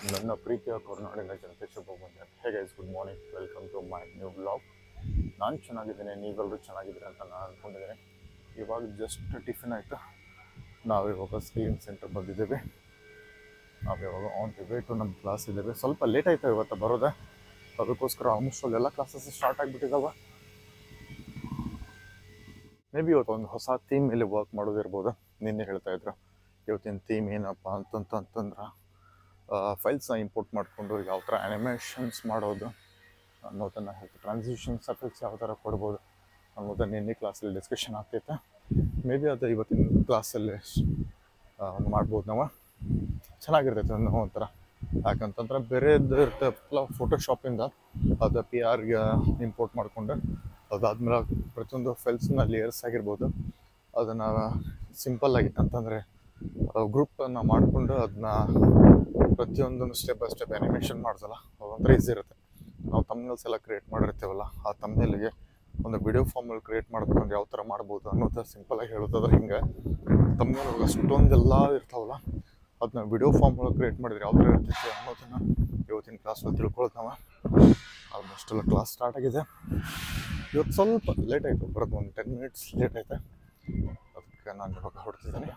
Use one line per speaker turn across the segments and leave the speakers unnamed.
ನನ್ನ ಪ್ರೀತಿಯ ಕರ್ನಾಟಕ ಜನತೆ ಶುಭ ಬಂದೆ ಹೇಗೆ good morning welcome to my new blog ನಾನು ಚೆನ್ನಾಗಿದ್ದೀನಿ ನೀವೆಲ್ಲರೂ ಚೆನ್ನಾಗಿದ್ದೀರಿ ಅಂತ ನಾನು ಅಂದ್ಕೊಂಡಿದ್ದೀನಿ ಇವಾಗ ಜಸ್ಟ್ ಟಿಫಿನ್ ಆಯಿತು ನಾವು ಇವಾಗ ಸ್ಕ್ರೀನ್ ಸೆಂಟರ್ ಬಂದಿದ್ದೇವೆ ನಾವು ಇವಾಗ ಆನ್ ದಿ ವೇ ಟು ನಮ್ಮ ಕ್ಲಾಸ್ ಇದ್ದೇವೆ ಸ್ವಲ್ಪ ಲೇಟ್ ಆಯಿತು ಇವತ್ತು ಬರೋದೆ ಅದಕ್ಕೋಸ್ಕರ ಆಲ್ಮೋಸ್ಟ್ ಎಲ್ಲ ಕ್ಲಾಸಸ್ ಸ್ಟಾರ್ಟ್ ಆಗಿಬಿಟ್ಟಿದ್ದಾವೆ ಮೇ ಬಿ ಇವತ್ತು ಒಂದು ಹೊಸ ಥೀಮ್ ಮೇಲೆ ವರ್ಕ್ ಮಾಡೋದಿರ್ಬೋದು ನಿನ್ನೆ ಹೇಳ್ತಾ ಇದ್ರು ಇವತ್ತಿನ ಥೀಮ್ ಏನಪ್ಪ ಅಂತಂತಂದ್ರೆ ಫೈಲ್ಸ್ನ ಇಂಪೋರ್ಟ್ ಮಾಡಿಕೊಂಡು ಯಾವ ಥರ ಆ್ಯನಿಮೇಷನ್ಸ್ ಮಾಡೋದು ಅನ್ನೋದನ್ನು ಹೇಳ್ತು ಟ್ರಾನ್ಸಿಷನ್ಸ್ ಎಫೆಕ್ಟ್ಸ್ ಯಾವ ಥರ ಕೊಡ್ಬೋದು ಅನ್ನೋದನ್ನು ನಿನ್ನೆ ಕ್ಲಾಸಲ್ಲಿ ಡಿಸ್ಕಷನ್ ಆಗ್ತೈತೆ ಮೇ ಬಿ ಅದು ಇವತ್ತಿನ ಕ್ಲಾಸಲ್ಲಿ ಮಾಡ್ಬೋದು ನಾವು ಚೆನ್ನಾಗಿರ್ತೈತೆ ಅನ್ನೋ ಒಂಥರ ಯಾಕಂತಂದ್ರೆ ಬೇರೆದು ಇರ್ತಲ್ಲ ಫೋಟೋಶಾಪಿಂದ ಅದು ಪಿ ಆರ್ಗೆ ಇಂಪೋರ್ಟ್ ಮಾಡಿಕೊಂಡು ಅದಾದ್ಮೇಲೆ ಪ್ರತಿಯೊಂದು ಫೈಲ್ಸ್ನ ಲೇಯರ್ಸ್ ಆಗಿರ್ಬೋದು ಅದನ್ನು ಸಿಂಪಲ್ಲಾಗಿ ಅಂತಂದರೆ ಗ್ರೂಪನ್ನು ಮಾಡಿಕೊಂಡು ಅದನ್ನ ಪ್ರತಿಯೊಂದನ್ನು ಸ್ಟೆಪ್ ಬೈ ಸ್ಟೆಪ್ ಆ್ಯನಿಮೇಷನ್ ಮಾಡ್ಸಲ್ಲ ಅದೊಂಥರ ಈಸಿ ಇರುತ್ತೆ ನಾವು ತಮ್ನೇಲ್ಸ್ ಎಲ್ಲ ಕ್ರಿಯೇಟ್ ಮಾಡಿರ್ತೀವಲ್ಲ ಆ ತಮ್ನೇಲಿಗೆ ಒಂದು ವಿಡಿಯೋ ಫಾರ್ಮಲ್ಲಿ ಕ್ರಿಯೇಟ್ ಮಾಡ್ಬೇಕಂದ್ರೆ ಯಾವ ಥರ ಮಾಡ್ಬೋದು ಅನ್ನೋದು ಸಿಂಪಲಾಗಿ ಹೇಳೋದಾದ್ರೆ ಹಿಂಗೆ ತಮ್ನೇಲ್ ಅಷ್ಟೊಂದೆಲ್ಲ ಇರ್ತಾವಲ್ಲ ಅದನ್ನ ವಿಡಿಯೋ ಫಾರ್ಮ್ ಒಳಗೆ ಕ್ರಿಯೇಟ್ ಮಾಡಿದ್ರೆ ಯಾವ ಥರ ಇರ್ತೈತೆ ಅನ್ನೋದನ್ನು ಇವತ್ತಿನ ಕ್ಲಾಸಲ್ಲಿ ತಿಳ್ಕೊಳ್ಳೋದು ನಾವು ಆಲ್ಮೋಸ್ಟ್ ಎಲ್ಲ ಕ್ಲಾಸ್ ಸ್ಟಾರ್ಟ್ ಆಗಿದೆ ಇವತ್ತು ಸ್ವಲ್ಪ ಲೇಟ್ ಆಯಿತು ಬರೋದು ಒಂದು ಟೆನ್ ಮಿನಿಟ್ಸ್ ಲೇಟ್ ಆಯ್ತು ಅದಕ್ಕೆ ನಾನು ಇವಾಗ ಹೊಡ್ತಿದ್ದೀನಿ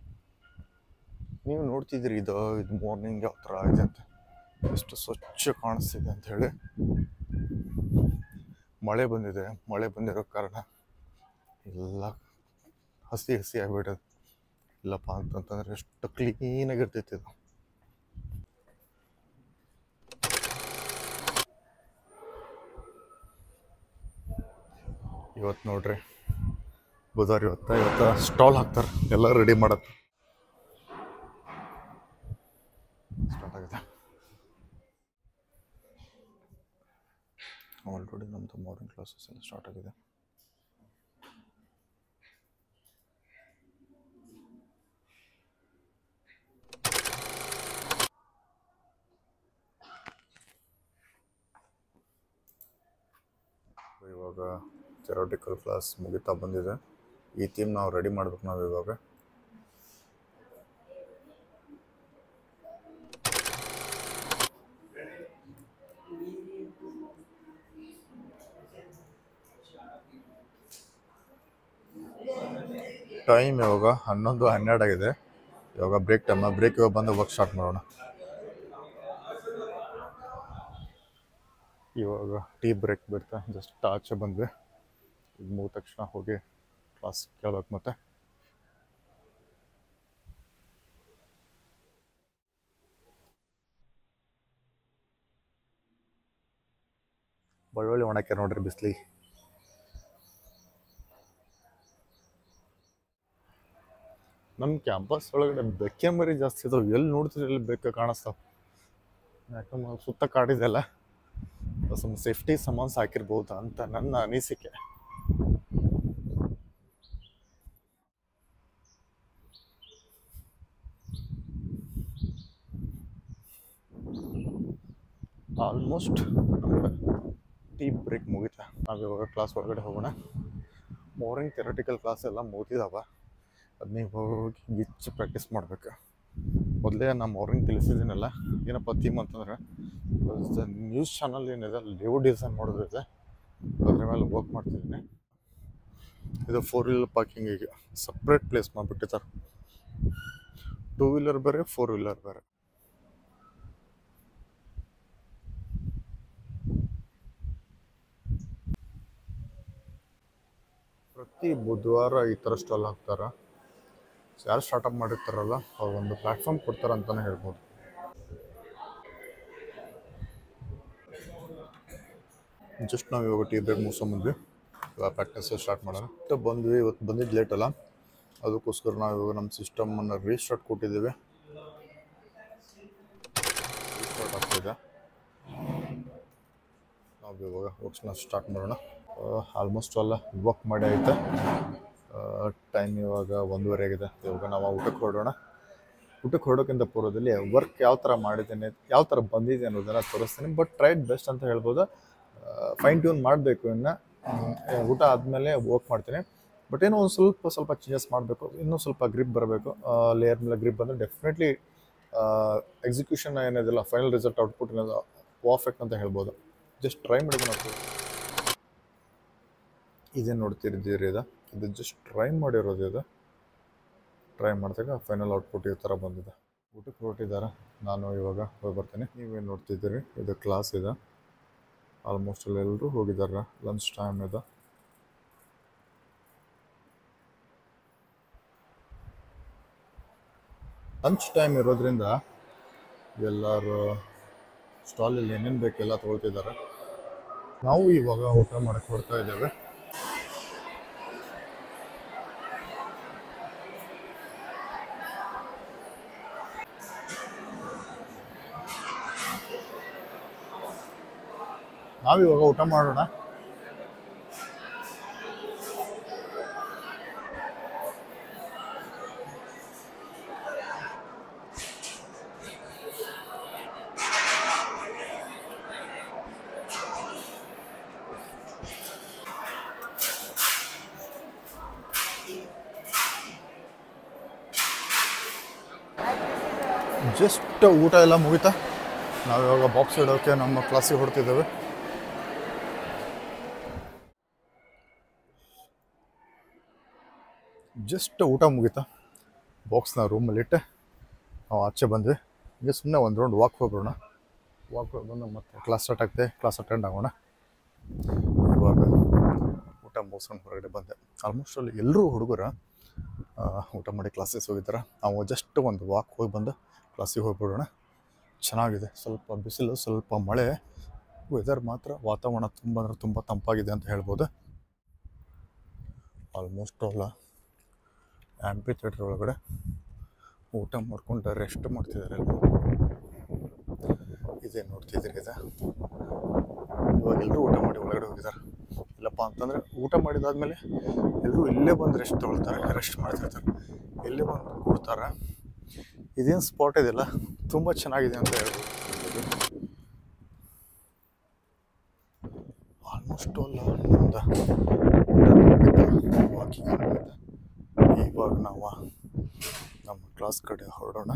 ನೀವು ನೋಡ್ತಿದ್ದೀರಿ ಇದು ಇದು ಮಾರ್ನಿಂಗ್ ಯಾವ ಥರ ಇದೆ ಅಂತ ಎಷ್ಟು ಸ್ವಚ್ಛ ಕಾಣಿಸ್ತಿದೆ ಅಂತ ಹೇಳಿ ಮಳೆ ಬಂದಿದೆ ಮಳೆ ಬಂದಿರೋ ಕಾರಣ ಎಲ್ಲ ಹಸಿ ಹಸಿ ಆಗಿಬಿಟ್ಟದೆ ಇಲ್ಲಪ್ಪ ಅಂತಂತಂದ್ರೆ ಎಷ್ಟು ಕ್ಲೀನಾಗಿರ್ತೈತಿ ಇದು ಇವತ್ತು ನೋಡ್ರಿ ಬುಧವಾರ ಇವತ್ತು ಇವತ್ತು ಸ್ಟಾಲ್ ಹಾಕ್ತಾರೆ ಎಲ್ಲ ರೆಡಿ ಮಾಡತ್ತೆ ಸ್ಟಾರ್ಟ್ ಆಗಿದೆ ಆಲ್ರೆಡಿ ನಮ್ಮದು ಮಾರ್ನಿಂಗ್ ಕ್ಲಾಸಸ್ ಎಲ್ಲ ಸ್ಟಾರ್ಟ್ ಆಗಿದೆ ಇವಾಗ ಥೆರೋಟಿಕಲ್ ಕ್ಲಾಸ್ ಮುಗಿತಾ ಬಂದಿದೆ ಈ ಥೀಮ್ ನಾವು ರೆಡಿ ಮಾಡ್ಬೇಕು ನಾವು ಇವಾಗ ಟೈಮ್ ಇವಾಗ ಹನ್ನೊಂದು ಹನ್ನೆರಡು ಆಗಿದೆ ಇವಾಗ ಬ್ರೇಕ್ ಟೈಮ್ ಬ್ರೇಕ್ ಇವಾಗ ಬಂದು ವರ್ಕ್ ಸ್ಟಾರ್ಟ್ ಮಾಡೋಣ ಇವಾಗ ಟೀ ಬ್ರೇಕ್ ಬಿಡ್ತಾ ಜಸ್ಟ್ ಆಚೆ ಬಂದ್ವಿ ಇದು ಮುಗಿದ ತಕ್ಷಣ ಹೋಗಿ ಕ್ಲಾಸ್ ಕೇಳ್ಬೇಕು ಮತ್ತೆ ಒಳ್ಳೊಳ್ಳೆ ಒಣಕೆ ನೋಡ್ರಿ ಬಿಸ್ಲಿ ನಮ್ಮ ಕ್ಯಾಂಪಸ್ ಒಳಗಡೆ ಬೆಕ್ಕೆ ಮರಿ ಜಾಸ್ತಿ ಇದಾವೆ ಎಲ್ಲಿ ನೋಡ್ತೀರಿ ಎಲ್ಲಿ ಬೆಕ್ಕ ಕಾಣಿಸ್ತಾವ ಯಾಕಂದ್ರೆ ಸುತ್ತ ಕಾಡಿದೆಲ್ಲ ಸ್ವಲ್ಪ ಸೇಫ್ಟಿ ಸಾಮಾನ್ಸ್ ಹಾಕಿರ್ಬೋದು ಅಂತ ನನ್ನ ಅನಿಸಿಕೆ ಆಲ್ಮೋಸ್ಟ್ ಟೀ ಬ್ರೇಕ್ ಮುಗಿತ ನಾವು ಇವಾಗ ಕ್ಲಾಸ್ ಒಳಗಡೆ ಹೋಗೋಣ ಮಾರ್ನಿಂಗ್ ಥೆರಟಿಕಲ್ ಕ್ಲಾಸ್ ಎಲ್ಲ ಮುಗಿದಾವ ಅದನ್ನ ಹೋಗಿ ಗಿಚ್ಚು ಪ್ರಾಕ್ಟೀಸ್ ಮಾಡ್ಬೇಕು ಮೊದಲೇ ನಾನು ಮಾರ್ನಿಂಗ್ ತಿಳಿಸಿದ್ದೀನಲ್ಲ ಏನಪ್ಪ ಥೀಮ್ ಅಂತಂದ್ರೆ ನ್ಯೂಸ್ ಚಾನಲ್ ಏನಿದೆ ಲೇಔಟ್ ಡಿಸೈನ್ ಮಾಡೋದಿದೆ ಅದ್ರ ಮೇಲೆ ವರ್ಕ್ ಮಾಡ್ತಿದ್ದೀನಿ ಇದು ಫೋರ್ ವೀಲರ್ ಪಾರ್ಕಿಂಗಿಗೆ ಸಪ್ರೇಟ್ ಪ್ಲೇಸ್ ಮಾಡಿಬಿಟ್ಟಿದ್ದಾರೆ ಟೂ ವೀಲರ್ ಬೇರೆ ಫೋರ್ ವೀಲರ್ ಬೇರೆ ಪ್ರತಿ ಬುಧವಾರ ಈ ಥರ ಸ್ಟಾಲ್ ಹಾಕ್ತಾರೆ ಯಾರು ಸ್ಟಾರ್ಟಪ್ ಮಾಡಿರ್ತಾರಲ್ಲ ಅವ್ರು ಒಂದು ಪ್ಲ್ಯಾಟ್ಫಾರ್ಮ್ ಕೊಡ್ತಾರೆ ಅಂತಲೇ ಹೇಳ್ಬೋದು ಜಸ್ಟ್ ನಾವು ಇವಾಗ ಟೀ ಬ್ರೇಕ್ ಮುಗಿಸ್ಕೊಂಬಂದ್ವಿ ಇವಾಗ ಪ್ರಾಕ್ಟೀಸ್ ಸ್ಟಾರ್ಟ್ ಮಾಡೋಣ ಮತ್ತೆ ಬಂದ್ವಿ ಇವತ್ತು ಬಂದಿದ್ದು ಲೇಟ್ ಅಲ್ಲ ಅದಕ್ಕೋಸ್ಕರ ನಾವು ಇವಾಗ ನಮ್ಮ ಸಿಸ್ಟಮನ್ನು ರೀಸ್ಟಾರ್ಟ್ ಕೊಟ್ಟಿದ್ದೀವಿ ರೀಸ್ಟಾರ್ಟ್ ಆಗ್ತಿದೆ ನಾವು ಇವಾಗ ವರ್ಕ್ಸ್ನ ಸ್ಟಾರ್ಟ್ ಮಾಡೋಣ ಆಲ್ಮೋಸ್ಟ್ ಎಲ್ಲ ವರ್ಕ್ ಮಾಡಿ ಐತೆ ಟೈಮ್ ಇವಾಗ ಒಂದೂವರೆ ಆಗಿದೆ ಇವಾಗ ನಾವು ಊಟಕ್ಕೆ ಹೊರಡೋಣ ಊಟಕ್ಕೆ ಹೊರಡೋಕ್ಕಿಂತ ಪೂರ್ವದಲ್ಲಿ ವರ್ಕ್ ಯಾವ ಥರ ಮಾಡಿದ್ದೇನೆ ಯಾವ ಥರ ಬಂದಿದೆ ಅನ್ನೋದನ್ನು ತೋರಿಸ್ತೀನಿ ಬಟ್ ಟ್ರೈಡ್ ಬೆಸ್ಟ್ ಅಂತ ಹೇಳ್ಬೋದು ಫೈನ್ ಟ್ಯೂನ್ ಮಾಡಬೇಕು ಇನ್ನು ಹ್ಮ್, ಊಟ ಆದಮೇಲೆ ವರ್ಕ್ ಮಾಡ್ತೀನಿ ಬಟ್ ಏನೋ ಒಂದು ಸ್ವಲ್ಪ ಸ್ವಲ್ಪ ಚೇಂಜಸ್ ಮಾಡಬೇಕು ಇನ್ನೂ ಸ್ವಲ್ಪ ಗ್ರಿಪ್ ಬರಬೇಕು ಲೇಯರ್ ಮೇಲೆ ಗ್ರಿಪ್ ಬಂದರೆ ಡೆಫಿನೆಟ್ಲಿ ಎಕ್ಸಿಕ್ಯೂಷನ್ ಏನಿದೆಲ್ಲ ಫೈನಲ್ ರಿಸಲ್ಟ್ ಔಟ್ಪುಟ್ ಏನದು ಪರ್ಫೆಕ್ಟ್ ಅಂತ ಹೇಳ್ಬೋದು ಜಸ್ಟ್ ಟ್ರೈ ಮಾಡಿ ನೋಡ್ತೀವಿ ಇದೇನು ನೋಡ್ತಿದ್ದೀರಿ ಇದು ಇದು ಜಸ್ಟ್ ಟ್ರೈ ಮಾಡಿರೋದು ಇದು ಟ್ರೈ ಮಾಡಿದಾಗ ಫೈನಲ್ ಔಟ್ಪುಟ್ ಈ ಥರ ಬಂದಿದೆ ಊಟಕ್ಕೆ ಹೊರಟಿದ್ದಾರೆ ನಾನು ಇವಾಗ ಹೋಗಿ ಬರ್ತೀನಿ ನೀವೇನು ನೋಡ್ತಿದ್ದೀರಿ ಇದು ಕ್ಲಾಸ್ ಇದೆ ಆಲ್ಮೋಸ್ಟ್ ಅಲ್ಲಿ ಎಲ್ಲರೂ ಹೋಗಿದ್ದಾರೆ ಲಂಚ್ ಟೈಮ್ ಇದೆ ಲಂಚ್ ಟೈಮ್ ಇರೋದ್ರಿಂದ ಎಲ್ಲರೂ ಸ್ಟಾಲಲ್ಲಿ ಏನೇನು ಬೇಕು ಎಲ್ಲ ತೊಗೊಳ್ತಿದ್ದಾರೆ ನಾವು ಇವಾಗ ಊಟ ಮಾಡಕ್ಕೆ ಹೊಡ್ತಾ ಇದ್ದೇವೆ ನಾವಿವಾಗ ಊಟ ಮಾಡೋಣ ಜಸ್ಟ್ ಊಟ ಎಲ್ಲ ಮುಗಿತಾ ನಾವಿವಾಗ ಬಾಕ್ಸ್ ಇಡೋಕೆ ನಮ್ಮ ಕ್ಲಾಸಿಗೆ ಹೊಡ್ತಿದ್ದೇವೆ ಜಸ್ಟ್ ಊಟ ಮುಗಿತಾ ಬಾಕ್ಸ್ನ ರೂಮಲ್ಲಿಟ್ಟೆ ನಾವು ಆಚೆ ಬಂದ್ವಿ ಹೀಗೆ ಸುಮ್ಮನೆ ಒಂದು ರೌಂಡ್ ವಾಕ್ ಹೋಗ್ಬಿಡೋಣ ವಾಕ್ ಹೋಗಿ ಬಂದು ಮತ್ತೆ ಕ್ಲಾಸ್ ಸ್ಟಾರ್ಟ್ ಆಗ್ತದೆ ಕ್ಲಾಸ್ ಅಟೆಂಡ್ ಆಗೋಣ ಇವಾಗ ಊಟ ಮುಗಿಸ್ಕೊಂಡು ಹೊರಗಡೆ ಬಂದೆ ಆಲ್ಮೋಸ್ಟ್ ಅಲ್ಲಿ ಎಲ್ಲರೂ ಹುಡುಗರ ಊಟ ಮಾಡಿ ಕ್ಲಾಸಸ್ ಹೋಗಿದ್ದಾರೆ ನಾವು ಜಸ್ಟ್ ಒಂದು ವಾಕ್ ಹೋಗಿ ಬಂದು ಕ್ಲಾಸಿಗೆ ಹೋಗ್ಬಿಡೋಣ ಚೆನ್ನಾಗಿದೆ ಸ್ವಲ್ಪ ಬಿಸಿಲು ಸ್ವಲ್ಪ ಮಳೆ ವೆದರ್ ಮಾತ್ರ ವಾತಾವರಣ ತುಂಬ ಅಂದರೆ ತುಂಬ ತಂಪಾಗಿದೆ ಅಂತ ಹೇಳ್ಬೋದು ಆಲ್ಮೋಸ್ಟ್ ಅಲ್ಲ ಆ್ಯಂಪಿ ಥಿಯೇಟ್ರ್ ಒಳಗಡೆ ಊಟ ಮಾಡ್ಕೊಂಡು ರೆಸ್ಟ್ ಮಾಡ್ತಿದ್ದಾರೆ ಎಲ್ಲರೂ ಇದೇ ನೋಡ್ತಿದ್ದೀರಿ ಇದೆ ಇವಾಗ ಎಲ್ಲರೂ ಊಟ ಮಾಡಿ ಒಳಗಡೆ ಹೋಗಿದ್ದಾರೆ ಇಲ್ಲಪ್ಪ ಅಂತಂದರೆ ಊಟ ಮಾಡಿದಾದ್ಮೇಲೆ ಎಲ್ಲರೂ ಇಲ್ಲೇ ಬಂದು ರೆಸ್ಟ್ ತೊಗೊಳ್ತಾರೆ ರೆಸ್ಟ್ ಮಾಡ್ತಿರ್ತಾರೆ ಇಲ್ಲೇ ಬಂದು ಕೂಡ್ತಾರೆ ಇದೇನು ಸ್ಪಾಟ್ ಇದೆಯಲ್ಲ ತುಂಬ ಚೆನ್ನಾಗಿದೆ ಅಂತ ಹೇಳ್ಬೋದು ಆಲ್ಮೋಸ್ಟ್ ಅಲ್ಲ ನಮ್ದು ವಾಕಿಂಗ್ ಇವಾಗ ನಾವು ನಮ್ಮ ಕ್ಲಾಸ್ ಕಡೆ ಹೊರಡೋಣ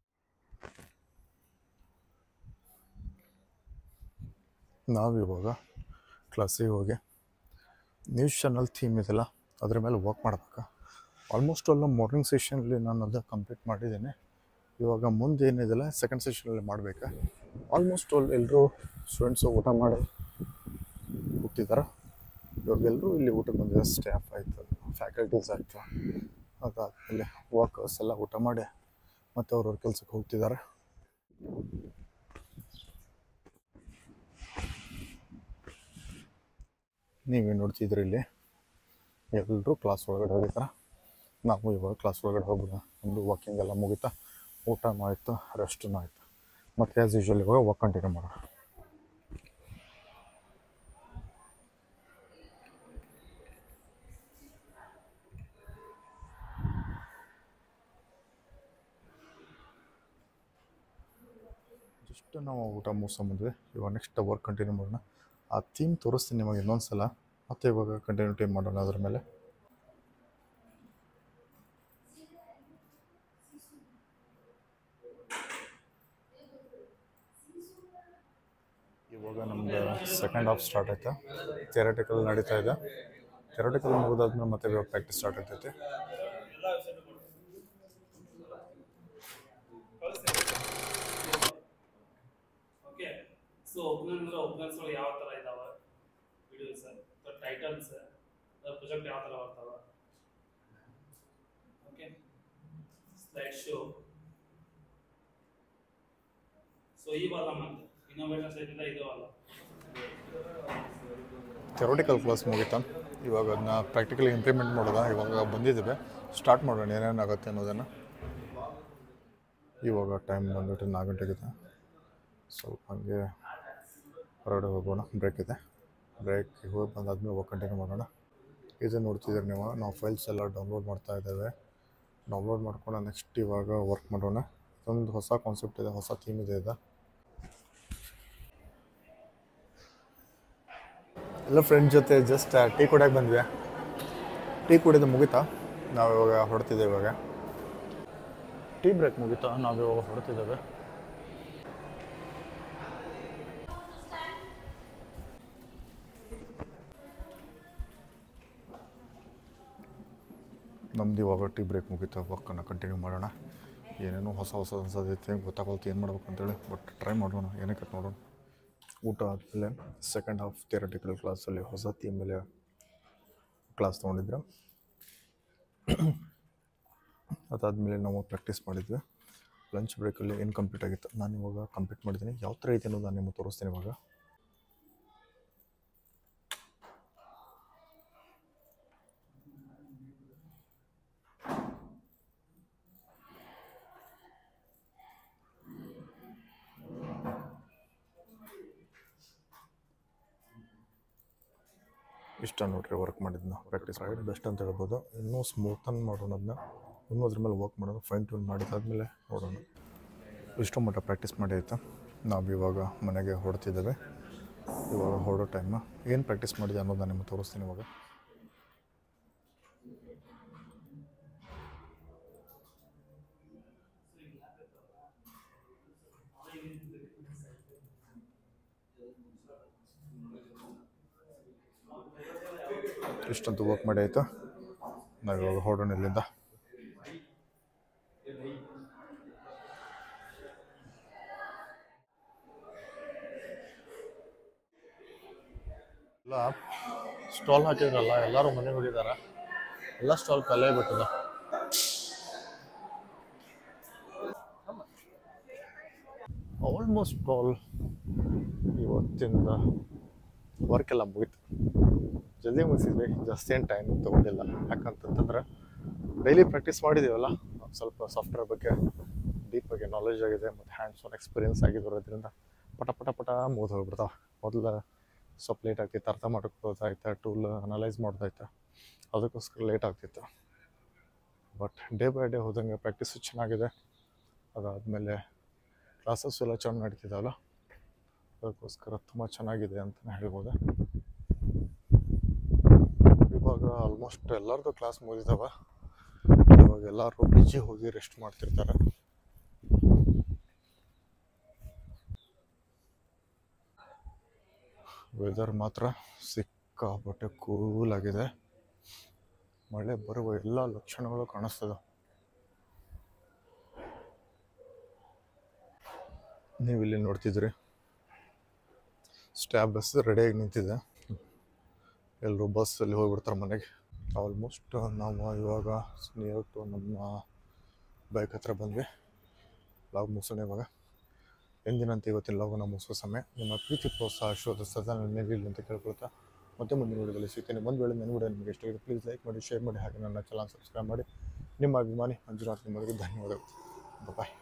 ನಾವಿವಾಗ ಕ್ಲಾಸಿಗೆ ಹೋಗಿ ನ್ಯೂಸ್ ಚಾನಲ್ ಥೀಮ್ ಇದೆಲ್ಲ ಅದ್ರ ಮೇಲೆ ವರ್ಕ್ ಮಾಡ್ಬೇಕು ಆಲ್ಮೋಸ್ಟ್ ಎಲ್ಲ ಮಾರ್ನಿಂಗ್ ಸೆಷನಲ್ಲಿ ನಾನು ಅದು ಕಂಪ್ಲೀಟ್ ಮಾಡಿದ್ದೇನೆ ಇವಾಗ ಮುಂದೆ ಏನಿದೆಲ್ಲ ಸೆಕೆಂಡ್ ಸೆಷನಲ್ಲಿ ಮಾಡಬೇಕು ಆಲ್ಮೋಸ್ಟ್ ಆಲ್ ಎಲ್ಲರೂ ಸ್ಟೂಡೆಂಟ್ಸು ಊಟ ಮಾಡಿ ಕೂತಿದ್ದಾರೆ ಇವಾಗೆಲ್ಲರೂ ಇಲ್ಲಿ ಊಟಕ್ಕೆ ಬಂದಿದ್ದಾರೆ ಸ್ಟಾಫ್ ಆಯಿತು ಫ್ಯಾಕಲ್ಟೀಸ್ ಆಯಿತು ಅದಾದಮೇಲೆ ವರ್ಕರ್ಸ್ ಎಲ್ಲ ಊಟ ಮಾಡಿ ಮತ್ತು ಅವ್ರವ್ರ ಕೆಲಸಕ್ಕೆ ಹೋಗ್ತಿದ್ದಾರೆ ನೀವೇ ನೋಡ್ತಿದ್ರಿ ಇಲ್ಲಿ ಎಲ್ಲರೂ ಕ್ಲಾಸ್ ಒಳಗಡೆ ಹೋಗಿದ್ದಾರೆ ನಾವು ಇವಾಗ ಕ್ಲಾಸ್ ಒಳಗಡೆ ಹೋಗೋಣ ನಮ್ಮದು ವಾಕಿಂಗ್ ಎಲ್ಲ ಮುಗಿತಾ ಊಟನೂ ಆಯಿತು ರೆಸ್ಟೂ ಆಯಿತು ಮತ್ತು ಆ್ಯಸ್ ಯೂಶ್ವಲ್ ಇವಾಗ ವರ್ಕ್ ಕಂಟಿನ್ಯೂ ಮಾಡೋಣ ಜಸ್ಟ್ ನಾವು ಊಟ ಮುಗಿಸ್ಕೊಂಬಂದ್ವಿ ಇವಾಗ ನೆಕ್ಸ್ಟ್ ವರ್ಕ್ ಕಂಟಿನ್ಯೂ ಮಾಡೋಣ ಆ ಥೀಮ್ ತೋರಿಸ್ತೀನಿ ನಿಮಗೆ ಇನ್ನೊಂದು ಸಲ ಮತ್ತೆ ಇವಾಗ ಕಂಟಿನ್ಯೂಟಿ ಮಾಡೋಣ ಅದ್ರ ಮೇಲೆ ಇವಾಗ ನಮ್ದು ಸೆಕೆಂಡ್ ಹಾಫ್ ಸ್ಟಾರ್ಟ್ ಆಯ್ತಾ ಥಿಯರಟಿಕಲ್ ನಡೀತಾ ಇದೆ ಥಿಯರಟಿಕಲ್ ಮುಗಿದಾದ್ಮೇಲೆ ಮತ್ತೆ ಇವಾಗ ಪ್ರಾಕ್ಟೀಸ್ ಸ್ಟಾರ್ಟ್ ಆಗ್ತೈತೆ
ಓಕೆ ಸೊ ಒಪ್ನಲ್ ಅಂದ್ರೆ ಒಪ್ನಲ್ಸ್ ಒಳಗೆ ಯಾವ ಥರ ಇದಾವೆ ವಿಡಿಯೋಸ್ ಟೈಟಲ್ಸ್ ಪ್ರೊಜೆಕ್ಟ್ ಯಾವ ಥರ ಬರ್ತಾವ ಓಕೆ ಸ್ಲೈಡ್ ಶೋ ಸೊ ಇವಲ್ಲ ಮತ್ತೆ ಇನ್ನೋವೇಷನ್ ಸೈಟಿಂದ ಇದವಲ್ಲ
ಥೆರೋಟಿಕಲ್ ಕ್ಲಾಸ್ ಮುಗಿತಾ ಇವಾಗ ಅದನ್ನ ಪ್ರಾಕ್ಟಿಕಲಿ ಇಂಪ್ಲಿಮೆಂಟ್ ಮಾಡೋದ ಇವಾಗ ಬಂದಿದ್ದೇವೆ ಸ್ಟಾರ್ಟ್ ಮಾಡೋಣ ಏನೇನಾಗುತ್ತೆ ಅನ್ನೋದನ್ನು ಇವಾಗ ಟೈಮ್ ಬಂದ್ಬಿಟ್ಟು ನಾಲ್ಕು ಗಂಟೆಗಿದೆ ಸ್ವಲ್ಪ ಹಾಗೆ ಹೊರಗಡೆ ಹೋಗೋಣ ಬ್ರೇಕ್ ಇದೆ ಬ್ರೇಕ್ ಹೋಗಿ ಬಂದಾದ್ಮೇಲೆ ಹೋಗಿ ಕಂಟಿನ್ಯೂ ಮಾಡೋಣ ಇದು ನೋಡ್ತಿದ್ದೀರಿ ನೀವು ನಾವು ಫೈಲ್ಸ್ ಎಲ್ಲ ಡೌನ್ಲೋಡ್ ಮಾಡ್ತಾ ಇದ್ದೇವೆ ಡೌನ್ಲೋಡ್ ಮಾಡ್ಕೊಂಡು ನೆಕ್ಸ್ಟ್ ಇವಾಗ ವರ್ಕ್ ಮಾಡೋಣ ಇದೊಂದು ಹೊಸ ಕಾನ್ಸೆಪ್ಟ್ ಇದೆ ಹೊಸ ಥೀಮ್ ಇದೆ ಇದು ಎಲ್ಲ ಫ್ರೆಂಡ್ ಜೊತೆ ಜಸ್ಟ್ ಟೀ ಕುಡಿಯೋಕೆ ಬಂದ್ವಿ ಟೀ ಕುಡಿಯೋದು ಮುಗಿತಾ ನಾವು ಇವಾಗ ಹೊರಡ್ತಿದ್ದೇವೆ ಇವಾಗ ಟೀ ಬ್ರೇಕ್ ಮುಗೀತಾ ನಾವು ಇವಾಗ ಹೊರಡ್ತಿದ್ದೇವೆ ನಮ್ದು ಇವಾಗ ಟೀ ಬ್ರೇಕ್ ಮುಗೀತು ವರ್ಕನ್ನು ಕಂಟಿನ್ಯೂ ಮಾಡೋಣ ಏನೇನೋ ಹೊಸ ಹೊಸ ಅನ್ಸೋದೈತೆ ಗೊತ್ತಾಗೋಲ್ತು ಏನು ಮಾಡ್ಬೇಕು ಅಂತೇಳಿ ಬಟ್ ಟ್ರೈ ಮಾಡೋಣ ಏನಕ್ಕೆ ನೋಡೋಣ ಊಟ ಆದಮೇಲೆ ಸೆಕೆಂಡ್ ಹಾಫ್ ಥಿಯರಟಿಕಲ್ ಕ್ಲಾಸಲ್ಲಿ ಹೊಸ ಥೀಮ್ ಮೇಲೆ ಕ್ಲಾಸ್ ತೊಗೊಂಡಿದ್ರು ಅದಾದಮೇಲೆ ನಾವು ಪ್ರಾಕ್ಟೀಸ್ ಮಾಡಿದ್ವಿ ಲಂಚ್ ಬ್ರೇಕಲ್ಲಿ ಏನು ಕಂಪ್ಲೀಟ್ ಆಗಿತ್ತು ನಾನು ಇವಾಗ ಕಂಪ್ಲೀಟ್ ಮಾಡಿದ್ದೀನಿ ಯಾವ ಥರ ಐತೆ ಅನ್ನೋದು ನಾನು ನಿಮಗೆ ತೋರಿಸ್ತೀನಿ ಇವಾಗ ಇಷ್ಟ ನೋಡ್ರಿ ವರ್ಕ್ ಮಾಡಿದ್ನ ಪ್ರಾಕ್ಟೀಸ್ ಮಾಡಿ ಬೆಸ್ಟ್ ಅಂತ ಹೇಳ್ಬೋದು ಇನ್ನೂ ಸ್ಮೂತನ್ ಮಾಡೋಣ ಅದನ್ನ ಇನ್ನೂ ಅದ್ರ ಮೇಲೆ ವರ್ಕ್ ಮಾಡೋದು ಫೈನ್ ಟ್ಯೂನ್ ಮಾಡಿದಾದ್ಮೇಲೆ ನೋಡೋಣ ಇಷ್ಟು ಮಟ್ಟ ಪ್ರಾಕ್ಟೀಸ್ ಮಾಡಿ ಆಯಿತಾ ನಾವು ಇವಾಗ ಮನೆಗೆ ಹೊರಡ್ತಿದ್ದೇವೆ ಇವಾಗ ಹೊರಡೋ ಟೈಮ್ ಏನು ಪ್ರಾಕ್ಟೀಸ್ ಮಾಡಿದೆ ಅನ್ನೋದು ನಾನು ನಿಮಗೆ ತೋರಿಸ್ತೀನಿ ಇವಾಗ ಇಷ್ಟಂತೂ ವರ್ಕ್ ಮಾಡಿ ಆಯಿತಾ ನಾವು ಇವಾಗ ಹೊರಡೋಣ ಇಲ್ಲಿಂದ ಎಲ್ಲ ಸ್ಟಾಲ್ ಹಾಕಿದ್ರಲ್ಲ ಎಲ್ಲರೂ ಮನೆಗೆ ಹೋಗಿದ್ದಾರೆ ಎಲ್ಲ ಸ್ಟಾಲ್ ಖಾಲಿ ಆಗಿಬಿಟ್ಟದ ಆಲ್ಮೋಸ್ಟ್ ಆಲ್ ಇವತ್ತಿಂದ ವರ್ಕ್ ಎಲ್ಲ ಮುಗೀತು ಜಲ್ದಿ ಮುಗಿಸಿದ್ವಿ ಜಾಸ್ತಿ ಏನು ಟೈಮ್ ತೊಗೊಂಡಿಲ್ಲ ಯಾಕಂತಂತಂದ್ರೆ ಡೈಲಿ ಪ್ರಾಕ್ಟೀಸ್ ಮಾಡಿದ್ದೀವಲ್ಲ ಒಂದ್ ಸ್ವಲ್ಪ ಸಾಫ್ಟ್ವೇರ್ ಬಗ್ಗೆ ಡೀಪ್ ಆಗಿ ನಾಲೆಜ್ ಆಗಿದೆ ಮತ್ತು ಹ್ಯಾಂಡ್ಸ್ ಆನ್ ಎಕ್ಸ್ಪೀರಿಯನ್ಸ್ ಆಗಿರೋದ್ರಿಂದ ಪಟ ಪಟ ಪಟ ಮುಗಿದು ಹೋಗ್ಬಿಡ್ತಾವೆ ಮೊದಲು ಸ್ವಲ್ಪ ಲೇಟ್ ಆಗ್ತಿತ್ತು ಅರ್ಥ ಮಾಡ್ಕೋದಾಯ್ತು ಟೂಲ್ ಅನಲೈಸ್ ಮಾಡೋದಾಯ್ತು ಅದಕ್ಕೋಸ್ಕರ ಲೇಟ್ ಆಗ್ತಿತ್ತು ಬಟ್ ಡೇ ಬೈ ಡೇ ಹೋದಂಗೆ ಪ್ರಾಕ್ಟೀಸು ಚೆನ್ನಾಗಿದೆ ಅದಾದಮೇಲೆ ಕ್ಲಾಸಸ್ ಎಲ್ಲ ಚೆನ್ನಾಗಿ ನಡೀತಿದ್ದಾವಲ್ಲ ಅದಕ್ಕೋಸ್ಕರ ತುಂಬ ಚೆನ್ನಾಗಿದೆ ಅಂತಲೇ ಹೇಳ್ಬೋದು ಇವಾಗ ಆಲ್ಮೋಸ್ಟ್ ಎಲ್ಲರದು ಕ್ಲಾಸ್ ಮುಗಿದಾವ ಇವಾಗ ಎಲ್ಲರೂ ಬಿಜಿ ಹೋಗಿ ರೆಸ್ಟ್ ಮಾಡ್ತಿರ್ತಾರೆ ವೆದರ್ ಮಾತ್ರ ಸಿಕ್ಕಾಪಟ್ಟೆ ಕೂಲ್ ಆಗಿದೆ ಮಳೆ ಬರುವ ಎಲ್ಲ ಲಕ್ಷಣಗಳು ಕಾಣಿಸ್ತದೆ ನೀವು ಇಲ್ಲಿ ನೋಡ್ತಿದ್ರಿ ಸ್ಟ್ಯಾಬ್ ಬಸ್ ರೆಡಿಯಾಗಿ ನಿಂತಿದೆ ಎಲ್ಲರೂ ಬಸ್ಸಲ್ಲಿ ಹೋಗ್ಬಿಡ್ತಾರೆ ಮನೆಗೆ ಆಲ್ಮೋಸ್ಟ್ ನಾವು ಇವಾಗ ನಿಯರ್ ಟು ನಮ್ಮ ಬೈಕ್ ಹತ್ರ ಬಂದ್ವಿ ಲಾಗ್ ಮುಗಿಸೋಣ ಇವಾಗ ಎಂದಿನಂತೆ ಇವತ್ತಿನ ಲಾಗನ್ನು ಮುಗಿಸೋ ಸಮಯ ನಿಮ್ಮ ಪ್ರೀತಿ ಪ್ರೋತ್ಸಾಹ ಶೋಧ ಸದಾ ನನ್ನ ಮೇಲೆ ಇರಲಿ ಅಂತ ಕೇಳ್ಕೊಳ್ತಾ ಮತ್ತೆ ಮುಂದಿನ ವಿಡಿಯೋದಲ್ಲಿ ಸಿಗ್ತೀನಿ ಒಂದು ವೇಳೆ ನನ್ನ ವಿಡಿಯೋ ನಿಮಗೆ ಇಷ್ಟ ಪ್ಲೀಸ್ ಲೈಕ್ ಮಾಡಿ ಶೇರ್ ಮಾಡಿ ಹಾಗೆ ನನ್ನ ಚಾನಲ್ ಸಬ್ಸ್ಕ್ರೈಬ್ ಮಾಡಿ ನಿಮ್ಮ ಅಭಿಮಾನಿ ಮಂಜುನಾಥ್ ನಿಮ್ಮವರಿಗೆ ಧನ್ಯವಾದಗಳು ಬಾಯ್